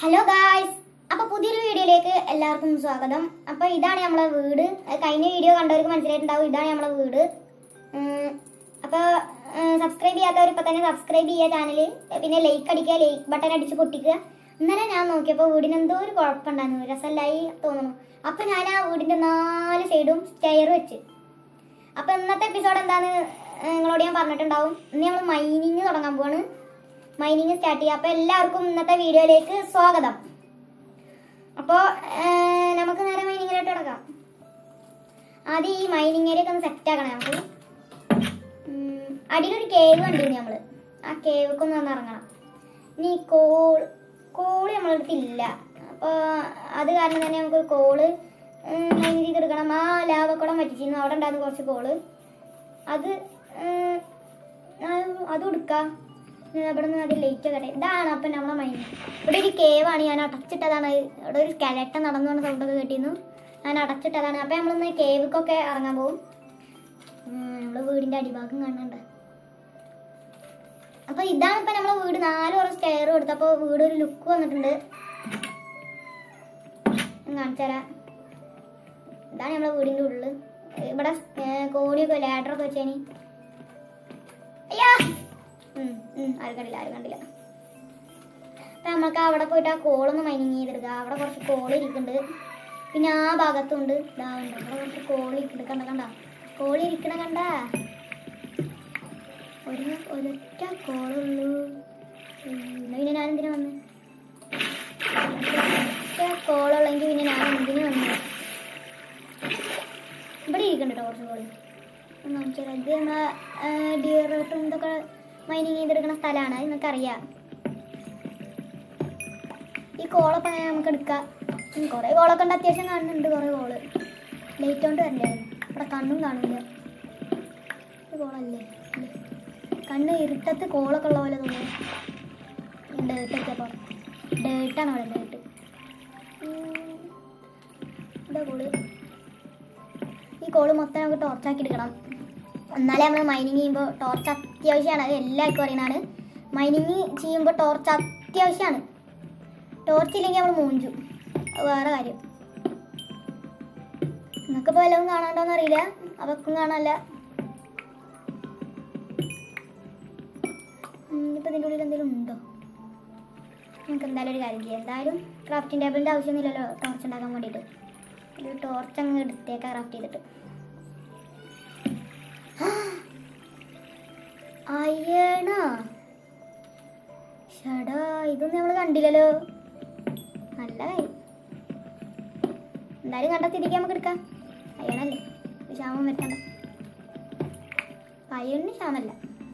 Hello guys അപ്പൊ പുതിയൊരു വീഡിയോയിലേക്ക് എല്ലാവർക്കും സ്വാഗതം അപ്പൊ ഇതാണ് നമ്മളെ വീട് അത് കഴിഞ്ഞ വീഡിയോ കണ്ടവർക്ക് മനസ്സിലായിട്ടുണ്ടാവും ഇതാണ് നമ്മളെ വീട് ഉം, അപ്പൊ സബ്സ്ക്രൈബ് ചെയ്യാത്തവർ ഇപ്പൊ തന്നെ സബ്സ്ക്രൈബ് ചെയ്യുക ചാനല് പിന്നെ ലൈക്ക് അടിക്കുക ലൈക്ക് ബട്ടൺ അടിച്ച് പൊട്ടിക്കുക ഇന്നലെ ഞാൻ നോക്കിയപ്പോൾ വീടിന് എന്തോ ഒരു കുഴപ്പമുണ്ടായിരുന്നു രസമല്ലായി തോന്നുന്നു അപ്പൊ ഞാൻ ആ വീടിന്റെ നാല് സൈഡും സ്റ്റെയർ വെച്ച് അപ്പൊ ഇന്നത്തെ എപ്പിസോഡ് എന്താന്ന് നിങ്ങളോട് ഞാൻ പറഞ്ഞിട്ടുണ്ടാവും ഇന്ന് നമ്മൾ മൈനിങ് തുടങ്ങാൻ പോവാണ് മൈനിങ് സ്റ്റാർട്ട് ചെയ്യാം അപ്പൊ എല്ലാവർക്കും ഇന്നത്തെ വീഡിയോയിലേക്ക് സ്വാഗതം അപ്പോ നമുക്ക് നേരെ മൈനിങ്ങിലോട്ട് തുടങ്ങാം ആദ്യം ഈ മൈനിങ് ഏരിയ ഒക്കെ ഒന്ന് സെറ്റ് ആക്കണം നമുക്ക് ഉം, അടിയിലൊരു കേവ് കണ്ടിരുന്നു നമ്മള് ആ കേവൊക്കെ ഒന്ന് വന്ന് ഇറങ്ങണം ഇനി കോൾ കോള് നമ്മളടുത്ത് ഇല്ല അപ്പൊ അത് കാരണം തന്നെ നമുക്ക് കോള് മൈൻ ചെയ്തെടുക്കണം ആ ലാവക്കുളം വറ്റിച്ചിരുന്നു അവിടെ ഉണ്ടായിരുന്നു കുറച്ച് കോള് അത് ഉം, ആ- അത് കൊടുക്കാം ഇവിടെ നിന്ന് അത് ലേറ്റ് ഒക്കെ ഇതാണ് അപ്പം നമ്മളെ മൈൻഡ് ഇവിടെ ഒരു കേവാണ് ഞാൻ അടച്ചിട്ടതാണ് ഇവിടെ ഒരു സ്കെലട്ട നടന്നു പറഞ്ഞ സൗണ്ടൊക്കെ കേട്ടിരുന്നു ഞാൻ അടച്ചിട്ടതാണ് അപ്പം നമ്മളിന്ന് കേവിക്കൊക്കെ ഇറങ്ങാൻ പോകും നമ്മൾ വീടിൻ്റെ അടിഭാഗം കാണുന്നുണ്ട് അപ്പോൾ ഇതാണ് ഇപ്പം നമ്മളെ വീട് നാല് കുറച്ച് സ്റ്റെയർ കൊടുത്തപ്പോൾ വീട് ഒരു ലുക്ക് വന്നിട്ടുണ്ട് ഞാൻ കാണിച്ചു തരാം ഇതാണ് നമ്മളെ വീടിൻ്റെ ഉള്ളിൽ ഇവിടെ ഏർ കോണിയൊക്കെ ലാഡറൊക്കെ വെച്ചേനി അയ്യാ ഉം, ഉം, ആരും കണ്ടില്ല ആരും കണ്ടില്ല അപ്പൊ നമുക്ക് അവിടെ പോയിട്ട് ആ കോളൊന്ന് മൈനിങ് ചെയ്തെടുക്കുക അവിടെ കുറച്ച് കോൾ ഇരിക്കുന്നുണ്ട് പിന്നെ ആ ഭാഗത്തുണ്ട് ഇതാ ഉണ്ട് അവിടെ കുറച്ച് കോൾ ഇരിക്കുന്നുണ്ട് കണ്ട കണ്ട കോൾ ഇരിക്കണ കണ്ട ഒരു ഒരൊറ്റ കോളുള്ളൂ എന്നാ പിന്നെ ഞാൻ എന്തിനാ വന്നത് ഒറ്റ കോളുള്ളെങ്കിൽ പിന്നെ ഞാൻ എന്തിനു വന്നത് ഇവിടെ ഇരിക്കുന്നുണ്ട് കേട്ടോ കുറച്ച് കോള് ഒന്ന് കാണിച്ചു തരാം. ഇത് നമ്മളെ ഡിയറേട്ടും ഇതൊക്കെ മൈനിങ് ചെയ്തെടുക്കുന്ന സ്ഥലമാണ് നിങ്ങൾക്ക് അറിയാം ഈ കോളൊക്കെ അങ്ങനെ നമുക്ക് എടുക്കാം ഉം, കുറേ കോളൊക്കെ ഉണ്ട് അത്യാവശ്യം കാണുന്നുണ്ട് കുറേ കോള് ലൈറ്റ് കൊണ്ട് വരണ്ടായിരുന്നു ഇവിടെ കണ്ണും കാണില്ല ഇത് കോളല്ലേ ഇല്ല. കണ്ണ് ഇരുട്ടത്ത് കോളൊക്കെ ഉള്ള പോലെ തോന്നുന്നു ഡേട്ടൊക്കെ ഡേട്ടാണ് അവിടെ ഡേട്ട് ഇതാ കോള് ഈ കോള് മൊത്തം നമുക്ക് ടോർച്ചാക്കി എടുക്കണം എന്നാലേ നമ്മൾ മൈനിങ് ചെയ്യുമ്പോൾ ടോർച്ച് അത്യാവശ്യമാണ് അത് എല്ലാവർക്കും അറിയുന്നതാണ് മൈനിങ് ചെയ്യുമ്പോൾ ടോർച്ച് അത്യാവശ്യമാണ് ടോർച്ച് ഇല്ലെങ്കിൽ നമ്മൾ മൂഞ്ചു അത് വേറെ കാര്യം നിങ്ങൾക്കിപ്പോൾ വല്ലതും കാണാണ്ടോന്ന് അറിയില്ല അവർക്കും കാണാനല്ല ഇപ്പം ഇതിൻ്റെ ഉള്ളിൽ എന്തെങ്കിലും ഉണ്ടോ നമുക്ക് എന്തായാലും ഒരു കാര്യം ചെയ്യാം എന്തായാലും ക്രാഫ്റ്റിംഗ് ടേബിളിൻ്റെ ആവശ്യമൊന്നുമില്ലല്ലോ ടോർച്ച് ഉണ്ടാക്കാൻ വേണ്ടിയിട്ട് ഒരു ടോർച്ച് അങ്ങ് എടുത്തേക്കാം ക്രാഫ്റ്റ് ചെയ്തിട്ട് അയ്യണ ഷടാ ഇതൊന്നും നമ്മൾ കണ്ടില്ലല്ലോ നല്ല കാര്യം എന്തായാലും കണ്ട സ്ഥിതിക്ക് നമുക്ക് എടുക്കാം അയ്യണല്ലേ ഒരു ക്ഷാമം വരുത്തണ്ട അയ്യണിന് ക്ഷാമല്ല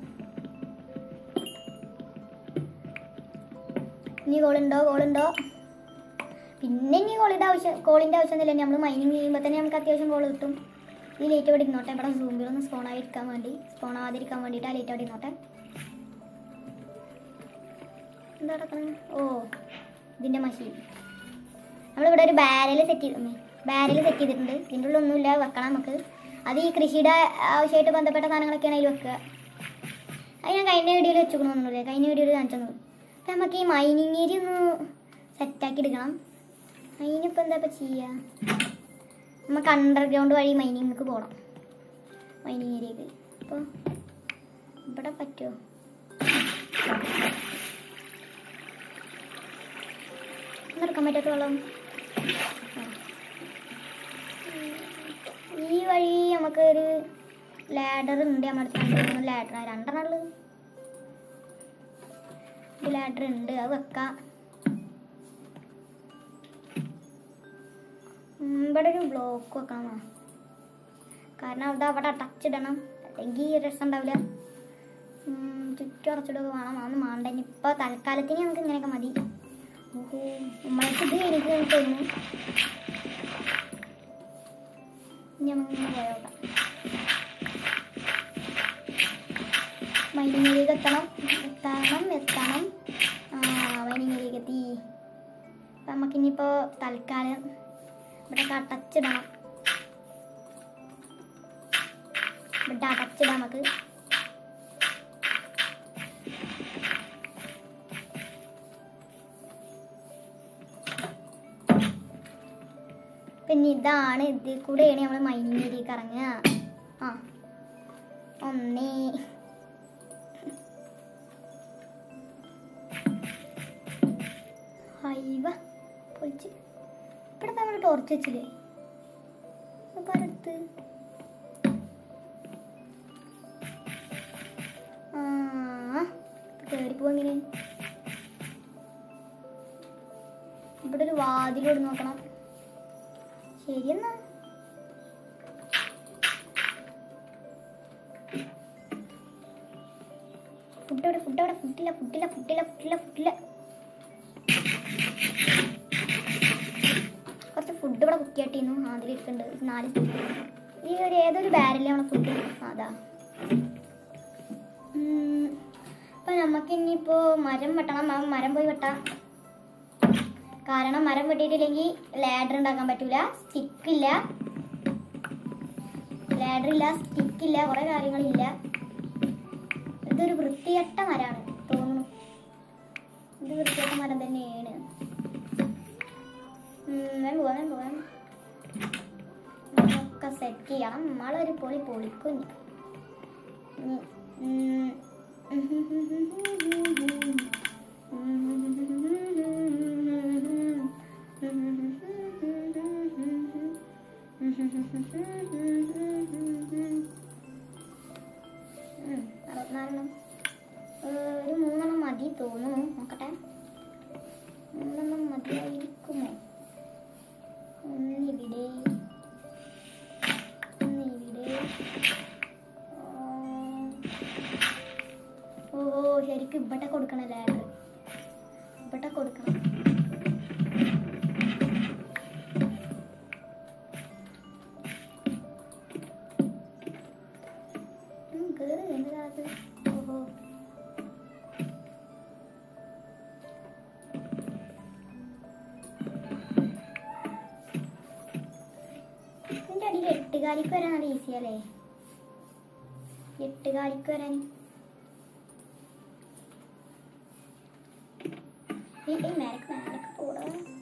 ഇനി കോളുണ്ടോ കോളുണ്ടോ പിന്നെ ഇനി കോളിൻ്റെ ആവശ്യം കോളിൻ്റെ ആവശ്യമൊന്നുമില്ല നമ്മൾ മൈനിങ് ചെയ്യുമ്പോൾ തന്നെ നമുക്ക് അത്യാവശ്യം കോൾ കിട്ടും ഈ ലൈറ്റ് അവിടെ ഇരുന്നോട്ടെ ഇവിടെ സൂമ്പിലൊന്ന് സ്പോൺ ആയിരിക്കാൻ വേണ്ടി സ്പോൺ ആവാതിരിക്കാൻ വേണ്ടിയിട്ട് ആ ലൈറ്റ് അവിടെ ഇരുന്നോട്ടെ എന്താ നടക്കുന്നത് ഓ ഇതിൻ്റെ മഷീൻ നമ്മളിവിടെ ഒരു ബാരൽ സെറ്റ് ചെയ്തു ബാരൽ സെറ്റ് ചെയ്തിട്ടുണ്ട് ഇതിൻ്റെ ഉള്ളിൽ ഒന്നുമില്ല വെക്കണം നമുക്ക് അത് ഈ കൃഷിയുടെ ആവശ്യമായിട്ട് ബന്ധപ്പെട്ട സാധനങ്ങളൊക്കെയാണ് അതിൽ വെക്കുക അത് ഞാൻ കഴിഞ്ഞ വീഡിയോയിൽ വെച്ചുകൊണ്ടൊന്നുമില്ല കഴിഞ്ഞ വീഡിയോയിൽ കാണിച്ചൊന്നും അപ്പം നമുക്ക് ഈ മൈനിങ് ഏരിയ ഒന്ന് സെറ്റാക്കി എടുക്കണം അതിനിപ്പോൾ എന്താ ഇപ്പം ചെയ്യുക നമുക്ക് അണ്ടർഗ്രൗണ്ട് വഴി മൈനിങ്ങിക്ക് പോകണം മൈനിങ് ഏരിയക്ക് അപ്പോൾ ഇവിടെ പറ്റുമോ നടക്കാൻ പറ്റാത്ത വെള്ളം ആ. ഈ വഴി നമുക്ക് ഒരു ലാഡർ ഉണ്ട് നമ്മുടെ അടുത്ത് ലാഡർ രണ്ടെണ്ണം ഉള്ളത് ഒരു ലാഡർ ഉണ്ട് അത് വെക്കാം ഉം, ഇവിടെ ഒരു ബ്ലോക്ക് വെക്കണമാ കാരണം അവിടെ അവിടെ ടച്ച് ഇടണം അല്ലെങ്കിൽ രസം ഉണ്ടാവില്ല ഉം, ചുറ്റും അടച്ചിടൊക്കെ വേണം അതൊന്നും വേണ്ട ഇനിയിപ്പോൾ തൽക്കാലത്തിന് നമുക്ക് ഇങ്ങനെയൊക്കെ മതി ഓഹോ നമ്മൾക്ക് ഇത് എനിക്ക് തോന്നുന്നു ഇനി നമുക്കിങ്ങനെ പോയോക്കാം മൈനിങ്ങിലേക്ക് എത്തണം എത്തണം എത്തണം ആ മൈനിങ്ങിലേക്ക് എത്തി അപ്പം നമുക്കിനിയിപ്പോൾ തൽക്കാലം ഇവിടെ അടച്ചിടണം ഇവിടെ അടച്ചിടാം നമുക്ക് പിന്നെ ഇതാണ് ഇതിൽ കൂടെയാണ് നമ്മൾ മൈനിലേക്ക് ഇറങ്ങുക ആ ഒന്നേ ഹൈവ പൊളിച്ച് ഇവിടെ നമ്മൾ ടോർച്ച് വെച്ചില്ലേ അപ്പൊ അടുത്ത് ആ കയറിപ്പോ എങ്ങനെ ഇവിടെ ഒരു വാതിലോട് നോക്കണം ശരിയെന്നാ ഫുഡ് എവിടെ ഫുഡ് എവിടെ ഫുഡില്ല ഫുഡില്ല ഫുഡില്ല ഫുഡില്ല ഫുഡില്ല കുറച്ച് ഫുഡ് ഇവിടെ കുക്കിയാട്ടിരുന്നു അതിലിരിക്കുന്നുണ്ട് നാല് ഈ ഒരു ഏതൊരു ബാരല്ലേ നമ്മളെ ഫുഡ് അതാ ഉം, അപ്പൊ നമുക്ക് ഇനിയിപ്പോ മരം വെട്ടണം മ- മരം പോയി വെട്ടാം കാരണം മരം വെട്ടിയിട്ടില്ലെങ്കിൽ ലാഡർ ഉണ്ടാക്കാൻ പറ്റൂല സ്റ്റിക്ക് ഇല്ല ലാഡർ ഇല്ല സ്റ്റിക്ക് ഇല്ല കുറെ കാര്യങ്ങളില്ല ഇതൊരു വൃത്തികെട്ട മരമാണ് തോന്നുന്നു ഇത് വൃത്തികെട്ട മരം തന്നെയാണ് ഉം, ഞാൻ പോവാം ഞാൻ പോവാം ഒക്കെ സെറ്റ് ചെയ്യണം നമ്മളൊരു പൊളി പൊളിക്കുഞ്ഞ് ഉം, ഉം. ഉം, അറുപത്തിനാലെണ്ണം ഏഹ്, ഒരു മൂന്നെണ്ണം മതി തോന്നുന്നു നോക്കട്ടെ മൂന്നെണ്ണം മതിയായിരിക്കുമോ ഒന്നിവിടെ ഒന്നിവിടെ ആ. ഓ ശരിക്കും ഇവിടെ കൊടുക്കണം ലാഡർ ഇവിടെ കൊടുക്കണം ഉം, കേറ് എന്നതാ അത് ഓഹോ ഇതിന്റെ അടിയിൽ എട്ടുകാലിക്ക് വരാൻ നല്ല ഈസി അല്ലേ എട്ടുകാലിക്ക് വരാൻ ഈ ഈ മേലക്ക് മേലക്ക് പോടാ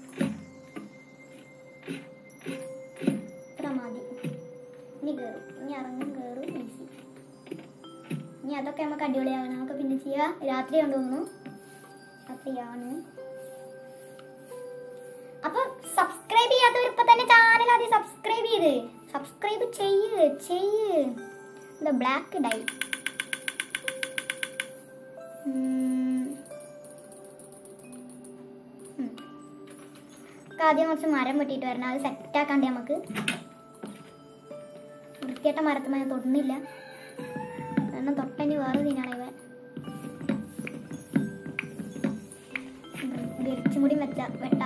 ഇത്ര മതി ഇനി കയറും ഇനി ഇറങ്ങും കയറും ഈസി ഇനി അതൊക്കെ നമുക്ക് അടിപൊളിയാകണം നമുക്ക് പിന്നെ ചെയ്യാം രാത്രി കൊണ്ടുപോകുന്നു രാത്രിയാണ് അപ്പൊ സബ്സ്ക്രൈബ് ചെയ്യാത്തവർ ഇപ്പൊ തന്നെ ചാനൽ ആദ്യം സബ്സ്ക്രൈബ് ചെയ്ത് സബ്സ്ക്രൈബ് ചെയ്യ് ചെയ്യ് എന്താ ബ്ലാക്ക് ഡൈ ആദ്യം കുറച്ച് മരം വെട്ടിയിട്ട് വരണം അത് സെറ്റാക്കാണ്ട് നമുക്ക് വൃത്തിയായിട്ട മരത്തുമ്മ ഞാൻ തൊടുന്നില്ല കാരണം തൊട്ടനി വേറെ ഇതിനാണ് ഇവൻ വെച്ചും കൂടി വെച്ച വെട്ട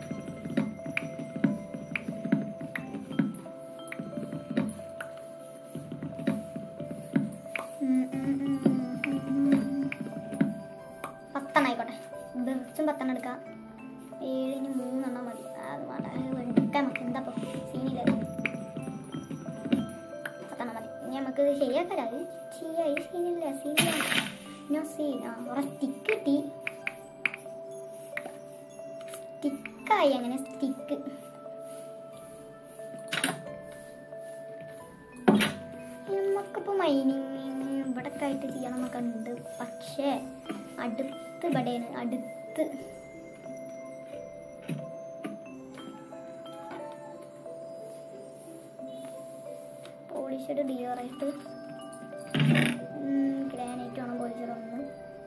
ഉം, ഉം, ഉം, ഉം, ഉം. പത്തെണ്ണം ആയിക്കോട്ടെ വെച്ചും പത്തെണ്ണം എടുക്കാം ഏഴിന് മൂന്നെണ്ണം മതി അത് വേണ്ട അത് എടുക്കാൻ നമുക്ക് എന്താ ഇപ്പൊ സീനില്ല പത്തെണ്ണം മതി ഇനി നമുക്ക് ഇത് ശരിയാക്കാലോ അത് ചെയ്യായി സീനില്ല സീനില്ല നോ സീൻ ആ കുറെ സ്റ്റിക്ക് കിട്ടി സ്റ്റിക്കായി അങ്ങനെ സ്റ്റിക്ക് നമുക്കിപ്പോൾ മൈനിങ് ഇവിടെ ആയിട്ട് ചെയ്യണം എന്നൊക്കെ ഉണ്ട് പക്ഷേ അടുത്ത് ഇവിടെയാണ് അടുത്ത് പോളിഷഡ് ഡിയോറായിട്ട് ഗ്രാനൈറ്റ് വേണം പോളിഷഡ് ഒന്ന്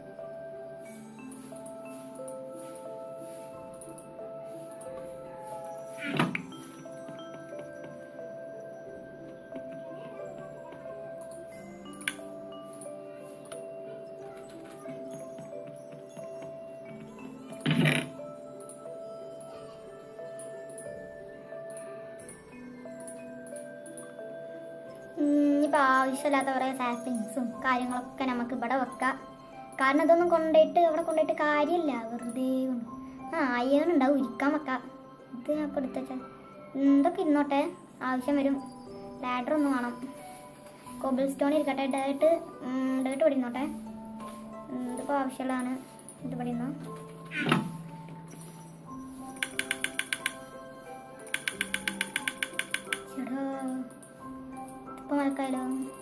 ഇനിയിപ്പോൾ ആവശ്യമില്ലാത്ത കുറേ സാപ്പിങ്സും കാര്യങ്ങളൊക്കെ നമുക്ക് ഇവിടെ വെക്കാം കാരണം ഇതൊന്നും കൊണ്ടുപോയിട്ട് അവിടെ കൊണ്ടുപോയിട്ട് കാര്യമില്ല വെറുതെ കൊണ്ട് ആ അയ്യൺ ഉണ്ടാവും ഇരിക്കാൻ വെക്കാം ഇത് ഞാൻ ഇപ്പോൾ എടുത്ത് വെച്ചാൽ ഇതൊക്കെ ഇരുന്നോട്ടെ ആവശ്യം വരും ലാഡർ ഒന്ന് വേണം കോബിൾ സ്റ്റോൺ ഇരിക്കട്ടെ ഡേട്ട് ഡേട്ട് ഇവിടെ ഇരുന്നോട്ടെ ഉം, ഇതിപ്പോൾ ആവശ്യമുള്ളതാണ് ഇത് ഇവിടെ ഇരുന്നോ ആക്കാലോ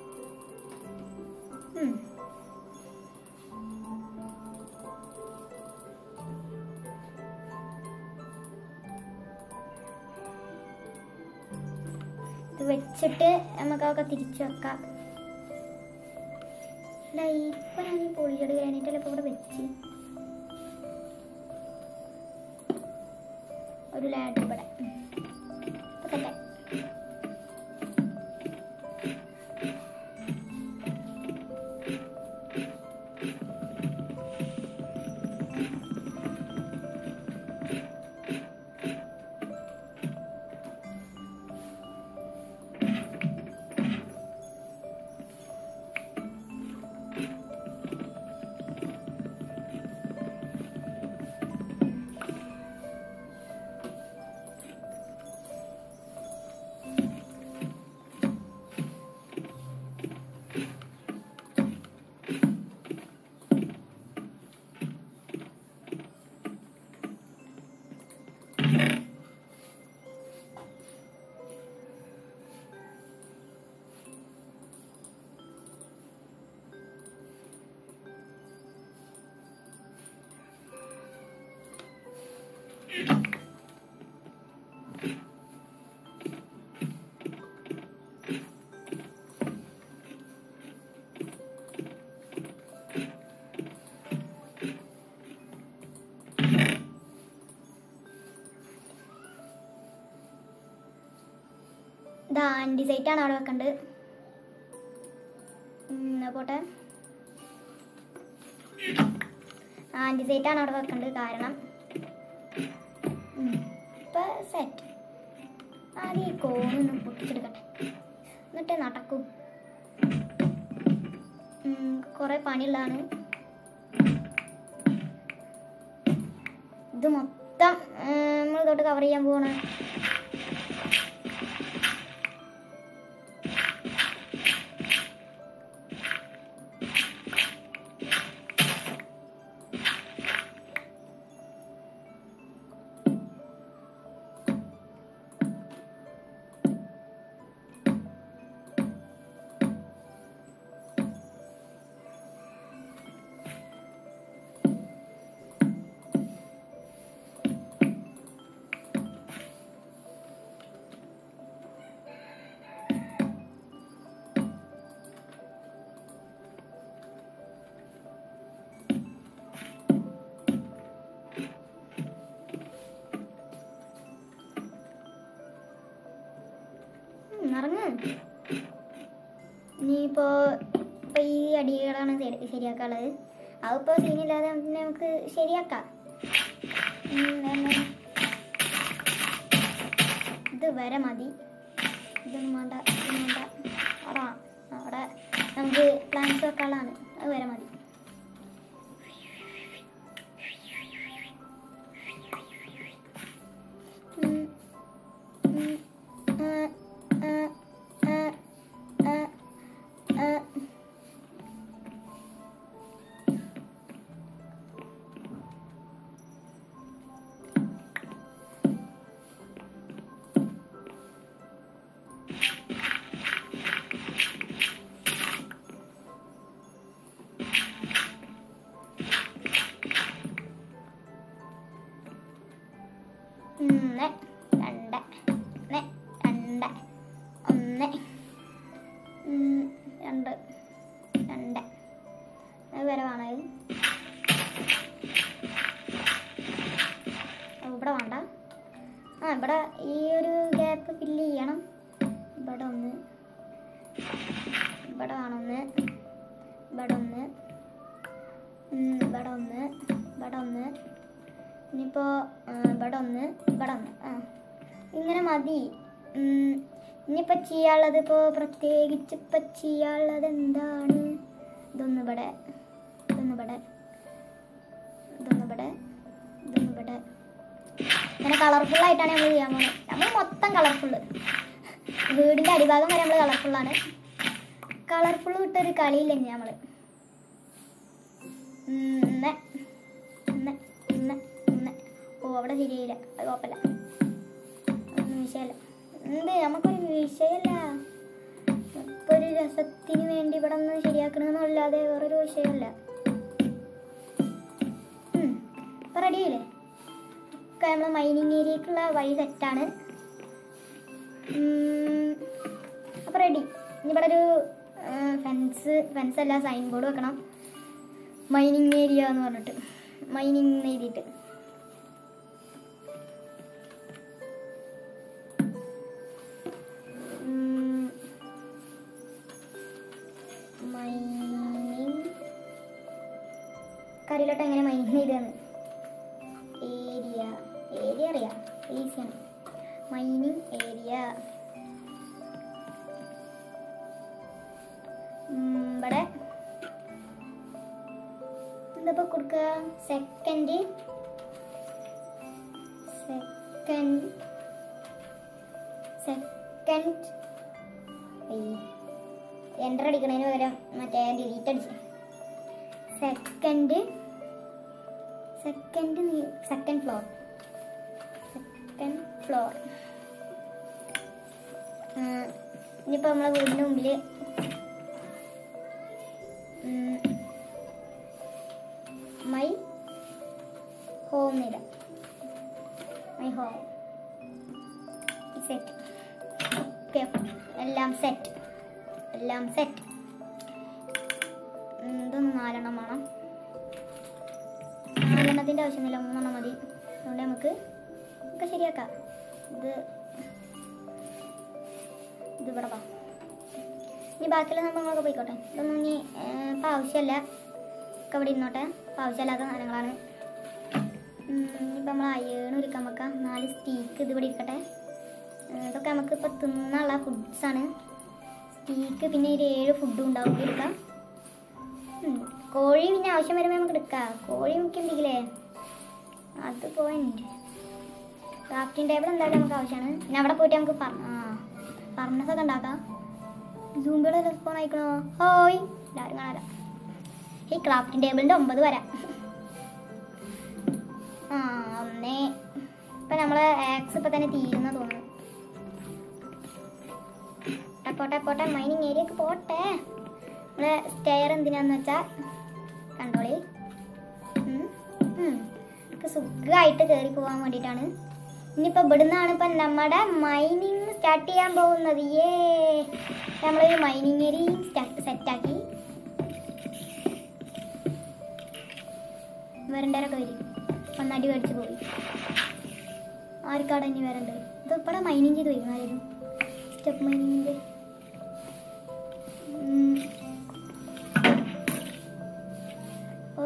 ഉം. ഇത് വെച്ചിട്ട് നമുക്കൊക്കെ തിരിച്ചു വെക്കാം അല്ല ഇപ്പൊ ഞാൻ ഈ പൊളിച്ചെടി കഴിഞ്ഞിട്ടല്ലേ ഇപ്പൊ ഇവിടെ വെച്ച് ഒരു ലാഡ് ഇവിടെ ഉം. ഇപ്പൊ സെറ്റായി. ഇതാ ആൻറ്റിസൈറ്റ് ആണ് അവിടെ വെക്കേണ്ടത് ഉം, എന്നാ പോട്ടെ ആൻറ്റിസൈറ്റ് ആണ് അവിടെ വെക്കേണ്ടത് കാരണം ഉം, ഇപ്പൊ സെറ്റ് ആദ്യം ഈ കോണൊന്ന് പൊട്ടിച്ചെടുക്കട്ടെ എന്നിട്ട് നടക്കും കുറെ പണിയുള്ളതാണ് ഇത് മൊത്തം നമ്മൾ തൊട്ട് കവർ ചെയ്യാൻ പോവാണ് ഉം, ഇറങ്ങ് ഇനിയിപ്പോ ഇപ്പൊ ഈ അടികളാണ് ശരി- ശരിയാക്കാനുള്ളത് അതിപ്പോ സീനില്ലാതെ പിന്നെ നമുക്ക് ശരിയാക്കാം ഉം, എങ്ങനെ? ഇത് വരെ മതി ഇതൊന്നും വേണ്ട ഇതൊന്നും വേണ്ട അവിടെ അവിടെ നമുക്ക് പ്ലാൻസ് വെക്കാനുള്ളതാണ് അത് വരെ മതി ഉം. ഉം. ആ, ആ, ആ, ആ, ആ. ഒന്ന് രണ്ട് ഒന്ന് രണ്ട് ഒന്ന് ഉം, രണ്ട് രണ്ട് അത് വരെ വേണം ഇത്. ഓ, ഇവിടെ വേണ്ട ആ ഇവിടെ ഈ ഒരു ഗ്യാപ്പ് ഫില്ല് ചെയ്യണം ഇവിടെ ഒന്ന് ഇവിടെ വേണം ഒന്ന് ഇവിടെ ഒന്ന് ഉം, ഇവിടെ ഒന്ന് ഇവിടെ ഒന്ന് ഇനിയിപ്പോൾ ഇവിടെ ഒന്ന് ഇവിടെ ഒന്ന് ആ ഇങ്ങനെ മതി ഉം, ഇനിയിപ്പോൾ ചെയ്യാനുള്ളത് ഇപ്പോൾ പ്രത്യേകിച്ച് ഇപ്പം ചെയ്യാനുള്ളത് എന്താണ് ഇതൊന്ന് ഇവിടെ ഇതൊന്ന് ഇവിടെ ഇതൊന്ന് ഇവിടെ ഇതൊന്ന് ഇവിടെ ഇങ്ങനെ കളർഫുൾ ആയിട്ടാണ് നമ്മൾ ചെയ്യാൻ പോകുന്നത് നമ്മൾ മൊത്തം കളർഫുള്ള് വീടിൻ്റെ അടിഭാഗം വരെ നമ്മൾ കളർഫുള്ളാണ് കളർഫുൾ വിട്ടൊരു കളിയില്ല നമ്മൾ ഒന്ന് ഒന്ന് ഒന്ന് ഒന്ന് ഓ അവിടെ ശരിയായില്ല അത് കുഴപ്പമില്ല അതൊന്നും വിഷയമല്ല എന്ത് നമുക്കൊരു വിഷയമല്ല ഇപ്പൊ ഒരു രസത്തിന് വേണ്ടി ഇവിടെ ഒന്ന് ശരിയാക്കണമെന്നല്ലാതെ വേറൊരു വിഷയമല്ല ഉം. ഇപ്പൊ റെഡിയായില്ലേ ഒക്കെ നമ്മളെ മൈനിങ് ഏരിയക്കുള്ള വഴി സെറ്റാണ് അപ്പൊ റെഡി ഇനി ഇവിടെ ഒരു ഫെൻസ് ഫെൻസ് അല്ല സൈൻ ബോർഡ് വെക്കണം മൈനിങ് ഏരിയ എന്ന് പറഞ്ഞിട്ട് മൈനിങ് എഴുതിയിട്ട് മൈനിങ് കറിയിലോട്ട് എങ്ങനെ മൈനിങ് ചെയ്തതെന്ന് ഏരിയ ഏരിയ അറിയാം ഈസിയാണ് മൈനിങ് ഏരിയ ഇവിടെ എന്താ കൊടുക്കുക സെക്കൻഡ് സെക്കൻഡ് സെക്കൻഡ് എൻ്റർ അടിക്കണതിന് പകരം മറ്റേ ഡിലീറ്റ് അടിച്ചു second second second floor second floor ഇനിയിപ്പോൾ നമ്മളെ വീടിൻ്റെ മുമ്പിൽ മൈ ഹോം നില മൈ ഹോം സെറ്റ് ഓക്കെ എല്ലാം സെറ്റ് എല്ലാം സെറ്റ് ഇതൊന്ന് നാലെണ്ണം വേണം നാലെണ്ണത്തിൻ്റെ ആവശ്യമില്ല മൂന്നെണ്ണം മതി അതുകൊണ്ട് നമുക്ക് ഒക്കെ ശരിയാക്കാം ഇത് ഇത് ഇവിടെ വാ ഇനി ബാക്കിയുള്ള സംഭവങ്ങളൊക്കെ പോയിക്കോട്ടെ ഇതൊന്നും ഇനി ഏർ, ഇപ്പം ആവശ്യമല്ല ഒക്കെ ഇവിടെ ഇരുന്നോട്ടെ ഇപ്പം ആവശ്യമില്ലാത്ത സാധനങ്ങളാണ് ഇപ്പം നമ്മൾ അയേണ് ഒരുക്കാൻ വെക്കാം നാല് സ്റ്റീക്ക് ഇത് ഇവിടെ ഇരിക്കട്ടെ ഏർ, ഇതൊക്കെ നമുക്ക് ഇപ്പം തിന്നാനുള്ള ഫുഡ്സാണ് സ്റ്റീക്ക് പിന്നെ ഒരു ഏഴ് ഫുഡും ഉണ്ടാവും എടുക്കാം ഉം. കോഴി പിന്നെ ആവശ്യം വരുമ്പോൾ നമുക്ക് എടുക്കാം കോഴി മുക്കുണ്ടെങ്കിലേ അത് പോയിന്റ് ക്രാഫ്റ്റിംഗ് ടേബിൾ എന്തായാലും നമുക്ക് ആവശ്യമാണ് പിന്നെ അവിടെ പോയിട്ട് നമുക്ക് ഫർ- ആ ഫർണസൊക്കെ ഉണ്ടാക്കാം സൂമ്പുകൾ റെസ്പോൺ ആയിക്കണോ ഹോയ് എല്ലാവരും കാണാലോ ഈ ക്രാഫ്റ്റിംഗ് ടേബിളിൻ്റെ ഒമ്പത് വരാം ആ ഒന്നേ ഇപ്പം നമ്മളെ ആക്സ് ഇപ്പം തന്നെ തീരുന്ന തോന്നുന്നു പോട്ടെ, പോട്ടെ പോട്ടെ മൈനിങ് ഏരിയക്ക് പോട്ടെ നമ്മളെ സ്റ്റെയർ എന്തിനാന്ന് വെച്ചാൽ കണ്ടോളി ഉം, ഉം. നമുക്ക് സുഖമായിട്ട് കയറി പോകാൻ വേണ്ടിയിട്ടാണ് ഇനിയിപ്പോൾ ഇവിടുന്നാണ് ഇപ്പം നമ്മുടെ മൈനിങ് സ്റ്റാർട്ട് ചെയ്യാൻ പോകുന്നത് ഏ നമ്മളൊരു മൈനിങ് ഏരിയയും സെറ്റാക്കി വരണ്ടവരൊക്കെ വരും ഒന്നടി മേടിച്ച് പോയി ആർക്കാടെ ഇനി വരണ്ട് ഇത് ഇപ്പടെ മൈനിങ് ചെയ്ത് വരും ആരും സ്റ്റെപ്പ് മൈനിങ്ങിൻ്റെ ഓ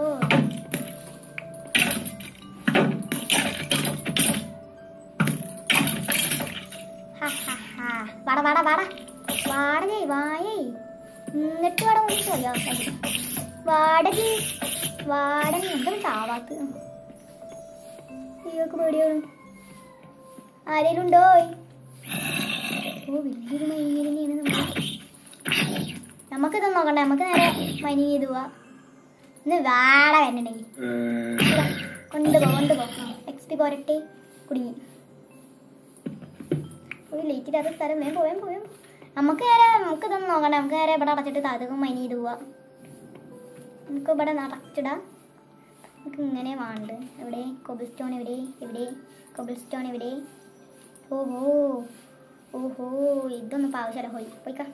ഹാ, ഹാ, ഹാ. വാടാ വാടാ വാടാ വാടകേ വായേ എന്നിട്ട് വാട വിളിച്ചു പോയോ വാടക വാടക എന്തൊരു ചാവാത്ത് അയ്യോക്ക് പേടിയാണ് ആരേലും ഉണ്ടോ ഓ വലിയൊരു മൈനിങ് തന്നെയാണ് നമ്മൾ നമുക്കിത് നോക്കണ്ട നമുക്ക് നേരെ മൈനിങ് ചെയ്ത് പോവാ ഇന്ന് വാട വരണ്ടെങ്കിൽ കൊണ്ടുപോ കൊണ്ടുപോ എക്സ് പി പോരട്ടെ കുടുങ്ങി ഒരു ലേറ്റ് ഇല്ലാത്ത സ്ഥലം വേം പോവേം പോവേം നമുക്ക് നേരെ നമുക്ക് ഇതൊന്നും നോക്കണ്ട നമുക്ക് നേരെ ഇവിടെ അടച്ചിട്ട് താഴത്തേക്ക് മൈൻ ചെയ്ത് പോവാ നമുക്ക് ഇവിടെ അടച്ചിടാം നമുക്ക് ഇങ്ങനെ വേണ്ട എവിടെ കൊബിൾ സ്റ്റോൺ എവിടെ എവിടെ കൊബിൾ സ്റ്റോൺ എവിടെ ഓഹോ ഓഹോ ഇതൊന്നും ഇപ്പം ആവശ്യമില്ല പോയി പോയിക്കാം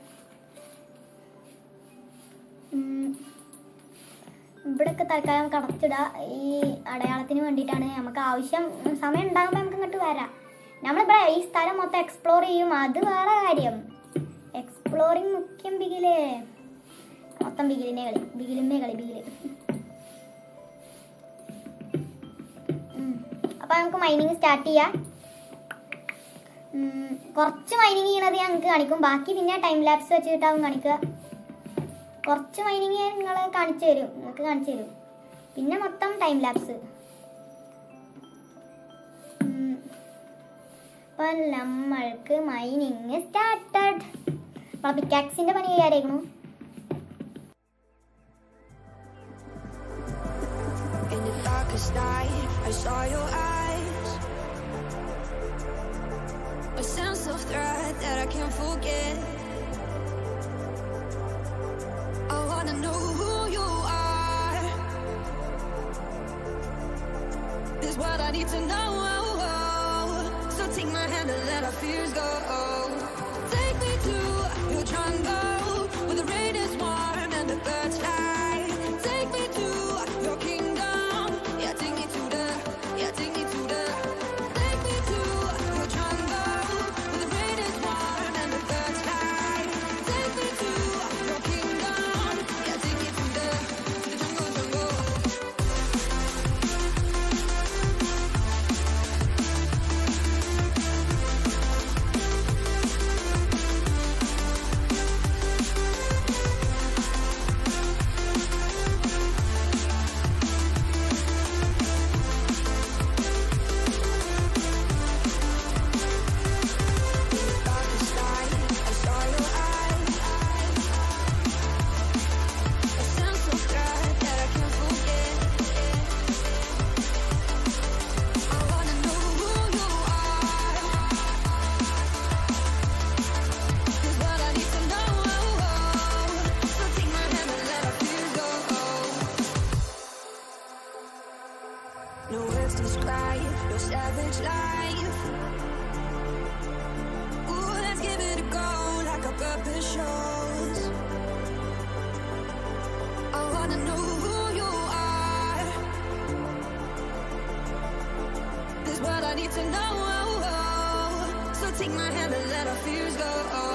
ഉം. ഇവിടൊക്കെ തൽക്കാലം നമുക്ക് അടച്ചിടാം ഈ അടയാളത്തിന് വേണ്ടിയിട്ടാണ് നമുക്ക് ആവശ്യം ഉം, സമയം ഉണ്ടാകുമ്പോൾ നമുക്ക് ഇങ്ങോട്ട് വരാം നമ്മളിവിടെ ഈ സ്ഥലം മൊത്തം എക്സ്പ്ലോർ ചെയ്യും അത് വേറെ കാര്യം എക്സ്പ്ലോറിങ് മുഖ്യം ബിഗില് മൊത്തം ബിഗിലിനെ കളി ബിഗിലിനെ കളി ബിഗില് ഉം. അപ്പൊ നമുക്ക് മൈനിങ് സ്റ്റാർട്ട് ചെയ്യാം ഉം, കുറച്ച് മൈനിങ് ചെയ്യണത് ഞങ്ങൾക്ക് കാണിക്കും ബാക്കി പിന്നെ ടൈം ലാപ്സ് വെച്ചിട്ടാവും കാണിക്കുക കുറച്ച് മൈനിങ് നിങ്ങൾ കാണിച്ചു തരും നിങ്ങൾക്ക് കാണിച്ചു തരും പിന്നെ മൊത്തം ടൈം ലാപ്സ് അപ്പൊ നമ്മൾക്ക് മൈനിങ് സ്റ്റാർട്ടഡ് നമ്മളെ പിക്കാക്സിന്റെ പണി ചെയ്യാറായിരുന്നു In the darkest night, I saw your eyes. A sense of threat that I can't forget. need to know. So take my hand and let our fears go. Take me to your jungle where the rain is warm and the birds fly. Take me to your kingdom. Yeah, take me to the. Yeah, take me to the. Take me to your jungle where the rain is warm and the birds fly. Take me to your kingdom. Yeah, take me to the. To the jungle, jungle. Darkest night, I saw your eyes. A sense of threat that I can't forget. I wanna know who you are. Is what I need to know. So take my hand and let our fears go. No words describe your savage life. Ooh, let's give it a go like our purpose shows. I wanna know who you are. Is what I need to know. So take my hand and let our fears go.